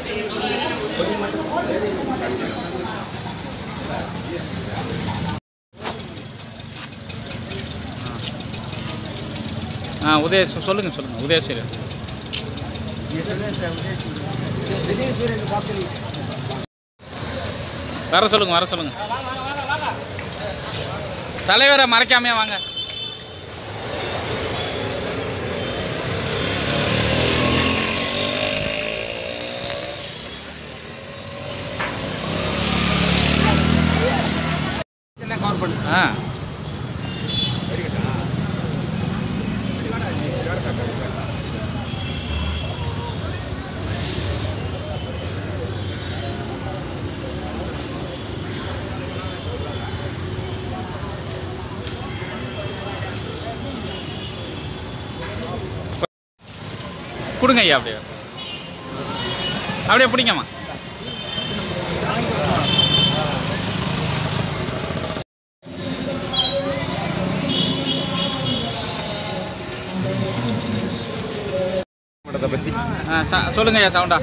ஆ உதய சொ- சொல்லுங்க சொல்லுங்க உதயசீலன் வர சொல்லுங்க வர சொல்லுங்க தலைவரை மறைக்காமையா வாங்க ஆ கொடுங்க ஐயா அப்படியே அப்படியே பிடிங்கம்மா பற்றி ஆ ச சொல்லுங்க ஐயா சவுண்டா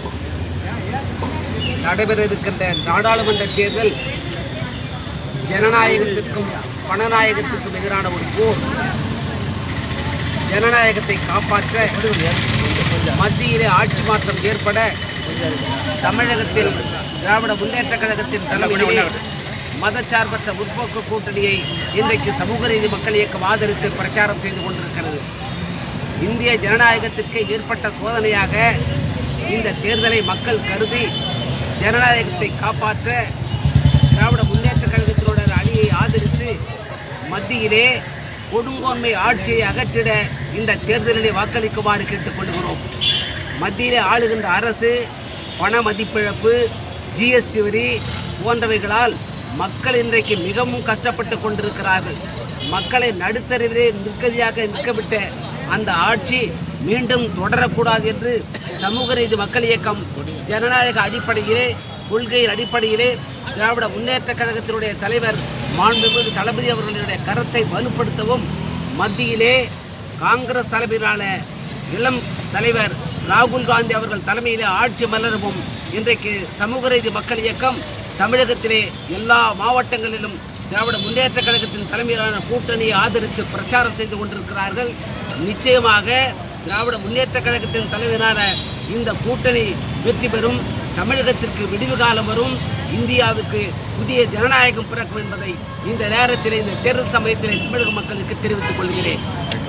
நடைபெற இருக்கின்ற நாடாளுமன்ற தேர்தல் ஜனநாயகத்திற்கும் பணநாயகத்திற்கும் எதிரான ஒரு போர் ஜனநாயகத்தை காப்பாற்ற மத்தியிலே ஆட்சி மாற்றம் ஏற்பட தமிழகத்தில் திராவிட முன்னேற்றக் கழகத்தின் தலைமையிலே மதச்சார்பற்ற முற்போக்கு கூட்டணியை இன்றைக்கு சமூக நீதி மக்கள் இயக்கம் ஆதரித்து பிரச்சாரம் செய்து கொண்டிருக்கிறது இந்திய ஜனநாயகத்திற்கு ஏற்பட்ட சோதனையாக இந்த தேர்தலை மக்கள் கருதி ஜனநாயகத்தை காப்பாற்ற திராவிட முன்னேற்ற கழகத்தினுடைய அணியை ஆதரித்து மத்தியிலே கொடுங்கோன்மை ஆட்சியை அகற்றிட இந்த தேர்தலிலே வாக்களிக்குமாறு கேட்டுக்கொள்கிறோம் மத்தியிலே ஆளுகின்ற அரசு பண மதிப்பிழப்பு ஜிஎஸ்டி வரி போன்றவைகளால் மக்கள் இன்றைக்கு மிகவும் கஷ்டப்பட்டு கொண்டிருக்கிறார்கள் மக்களை நடுத்தருவிலே நிற்கதியாக நிற்கவிட்ட அந்த ஆட்சி மீண்டும் தொடரக்கூடாது என்று சமூக நீதி மக்கள் இயக்கம் ஜனநாயக அடிப்படையிலே கொள்கையின் அடிப்படையிலே திராவிட முன்னேற்ற கழகத்தினுடைய தலைவர் மாண்புமிகு தளபதி அவர்களுடைய கருத்தை வலுப்படுத்தவும் மத்தியிலே காங்கிரஸ் தலைமையிலான இளம் தலைவர் ராகுல் காந்தி அவர்கள் தலைமையிலே ஆட்சி மலரவும் இன்றைக்கு சமூக நீதி மக்கள் இயக்கம் தமிழகத்திலே எல்லா மாவட்டங்களிலும் திராவிட முன்னேற்ற கழகத்தின் தலைமையிலான கூட்டணியை ஆதரித்து பிரச்சாரம் செய்து கொண்டிருக்கிறார்கள் நிச்சயமாக திராவிட முன்னேற்ற கழகத்தின் தலைவரான இந்த கூட்டணி வெற்றி பெறும் தமிழகத்திற்கு விடிவு காலம் வரும் இந்தியாவுக்கு புதிய ஜனநாயகம் பிறக்கும் என்பதை இந்த நேரத்தில் இந்த தேர்தல் சமயத்தில் தமிழக மக்களுக்கு தெரிவித்துக் கொள்கிறேன்